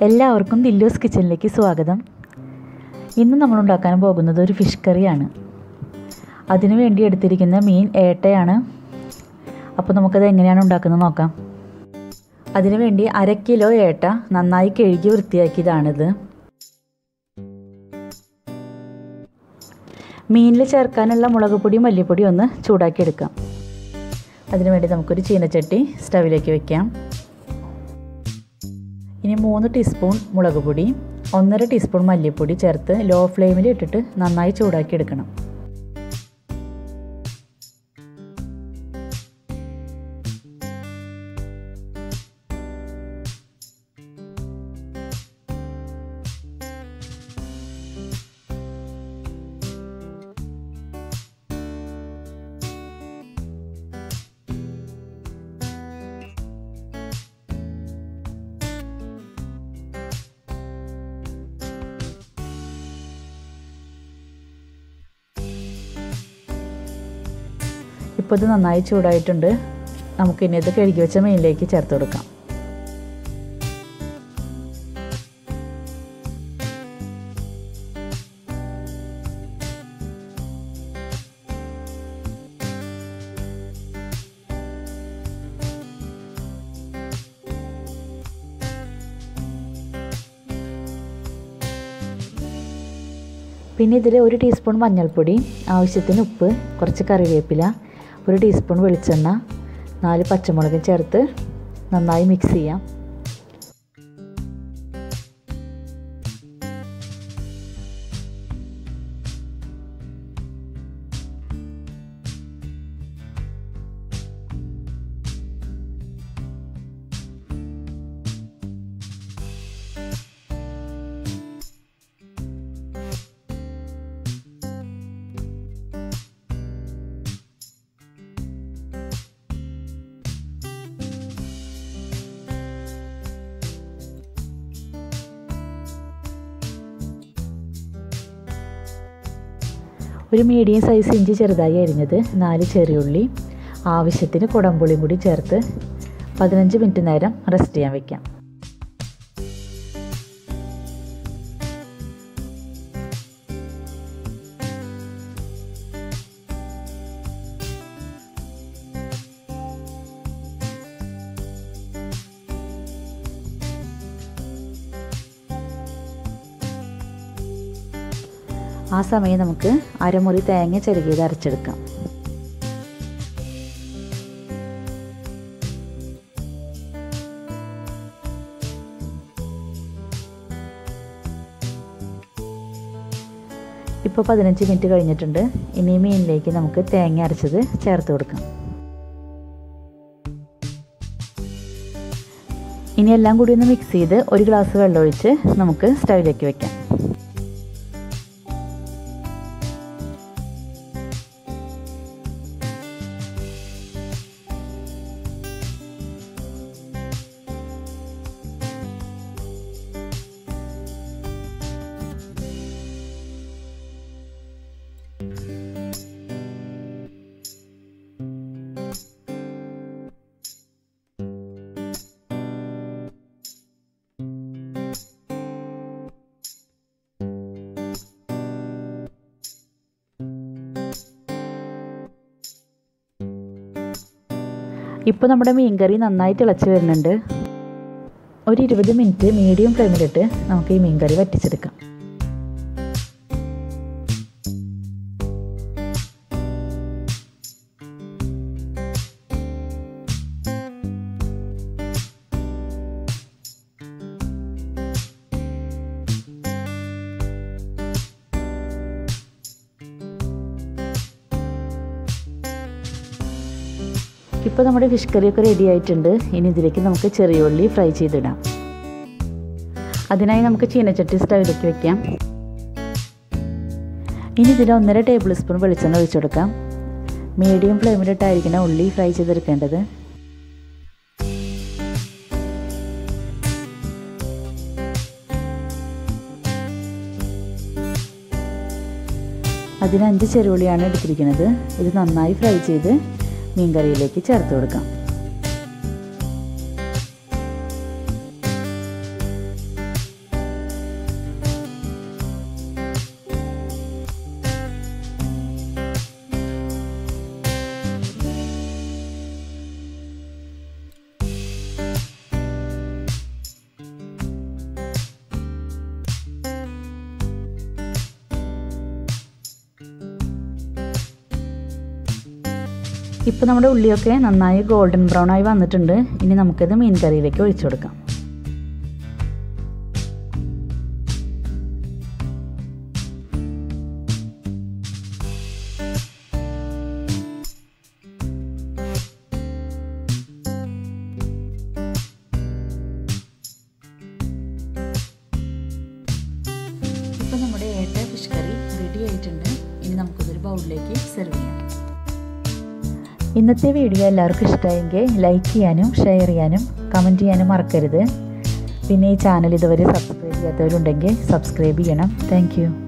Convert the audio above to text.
എല്ലാവർക്കും ദില്ലൂസ് കിച്ചണിലേക്ക് സ്വാഗതം ഇന്ന് നമ്മൾ ഉണ്ടാക്കാൻ പോകുന്നത് ഒരു ഫിഷ് കറിയാണ് അതിനു വേണ്ടി എടുത്തിരിക്കുന്ന മീൻ ഏട്ടയാണ് അപ്പോൾ നമുക്കത് എങ്ങനെയാണ് ഉണ്ടാക്കുന്നത് നോക്കാം അതിനു വേണ്ടി അര കിലോ ഏട്ട നന്നായി കഴുകി വൃത്തിയാക്കിയതാണിത് മീനിൽ ചേർക്കാനുള്ള മുളക് പൊടി മല്ലിപ്പൊടി ഒന്ന് ചൂടാക്കി എടുക്കാം അതിനുവേണ്ടി നമുക്കൊരു ചീനച്ചട്ടി സ്റ്റവിലേക്ക് വെക്കാം ഇനി മൂന്ന് ടീസ്പൂൺ മുളക് പൊടി ഒന്നര ടീസ്പൂൺ മല്ലിപ്പൊടി ചേർത്ത് ലോ ഫ്ലെയിമിൽ ഇട്ടിട്ട് നന്നായി ചൂടാക്കി എടുക്കണം ഇപ്പോൾ ഇത് നന്നായി ചൂടായിട്ടുണ്ട് നമുക്കിനി ഇത് കഴുകി വെച്ച മീനിലേക്ക് ചേർത്ത് കൊടുക്കാം പിന്നെ ഇതിൽ ഒരു ടീസ്പൂൺ മഞ്ഞൾപ്പൊടി ആവശ്യത്തിന് ഉപ്പ് കുറച്ച് കറിവേപ്പില ഒരു ടീസ്പൂൺ വെളിച്ചെണ്ണ നാല് പച്ചമുളക് ചേർത്ത് നന്നായി മിക്സ് ചെയ്യാം ഒരു മീഡിയം സൈസ് ഇഞ്ചി ചെറുതായി അരിഞ്ഞത് നാല് ചെറിയുള്ളി ആവശ്യത്തിന് കുടംപുളിയും കൂടി ചേർത്ത് പതിനഞ്ച് മിനിറ്റ് നേരം റെസ്റ്റ് ചെയ്യാൻ വെക്കാം ആ സമയം നമുക്ക് അരമുറി തേങ്ങ ചെറുകിയത് അരച്ചെടുക്കാം ഇപ്പോൾ പതിനഞ്ച് മിനിറ്റ് കഴിഞ്ഞിട്ടുണ്ട് ഇനി മീനിലേക്ക് നമുക്ക് തേങ്ങ അരച്ചത് ചേർത്ത് കൊടുക്കാം ഇനി എല്ലാം കൂടി ഒന്ന് മിക്സ് ചെയ്ത് ഒരു ഗ്ലാസ് വെള്ളം ഒഴിച്ച് നമുക്ക് സ്റ്റവിലേക്ക് വെക്കാം ഇപ്പോൾ നമ്മുടെ മീൻകറി നന്നായി തിളച്ച് വരുന്നുണ്ട് ഒരു ഇരുപത് മിനിറ്റ് മീഡിയം ഫ്ലെയിമിലിട്ട് നമുക്ക് ഈ മീൻകറി വറ്റിച്ചെടുക്കാം ഇപ്പോൾ നമ്മുടെ ഫിഷ് കറിയൊക്കെ റെഡി ആയിട്ടുണ്ട് ഇനി ഇതിലേക്ക് നമുക്ക് ചെറിയ ഉള്ളി ഫ്രൈ ചെയ്തിടാം അതിനായി നമുക്ക് ചീനച്ചട്ടി സ്റ്റവിലേക്ക് വെക്കാം ഇനി ഇതിൽ ഒന്നര ടേബിൾ സ്പൂൺ വെളിച്ചെണ്ണ ഒഴിച്ചു കൊടുക്കാം മീഡിയം ഫ്ലെയിമിലിട്ടായിരിക്കണം ഉള്ളി ഫ്രൈ ചെയ്തെടുക്കേണ്ടത് അതിന് അഞ്ച് ചെറുള്ളിയാണ് എടുത്തിരിക്കുന്നത് ഇത് നന്നായി ഫ്രൈ ചെയ്ത് മീൻകറിയിലേക്ക് ചേർത്ത് കൊടുക്കാം ഇപ്പോൾ നമ്മുടെ ഉള്ളിയൊക്കെ നന്നായി ഗോൾഡൻ ബ്രൗൺ ആയി വന്നിട്ടുണ്ട് ഇനി നമുക്കിത് മീൻ കറിയിലേക്ക് ഒഴിച്ചു കൊടുക്കാം ഇപ്പോൾ നമ്മുടെ ഏട്ട ഫിഷ് കറി റെഡി ആയിട്ടുണ്ട് ഇനി നമുക്കിതൊരു ബൗളിലേക്ക് സെർവ് ചെയ്യാം ഇന്നത്തെ വീഡിയോ എല്ലാവർക്കും ഇഷ്ടമായെങ്കിൽ ലൈക്ക് ചെയ്യാനും ഷെയർ ചെയ്യാനും കമൻറ്റ് ചെയ്യാനും മറക്കരുത് പിന്നെ ഈ ചാനൽ ഇതുവരെ സബ്സ്ക്രൈബ് ചെയ്യാത്തവരുണ്ടെങ്കിൽ സബ്സ്ക്രൈബ് ചെയ്യണം താങ്ക്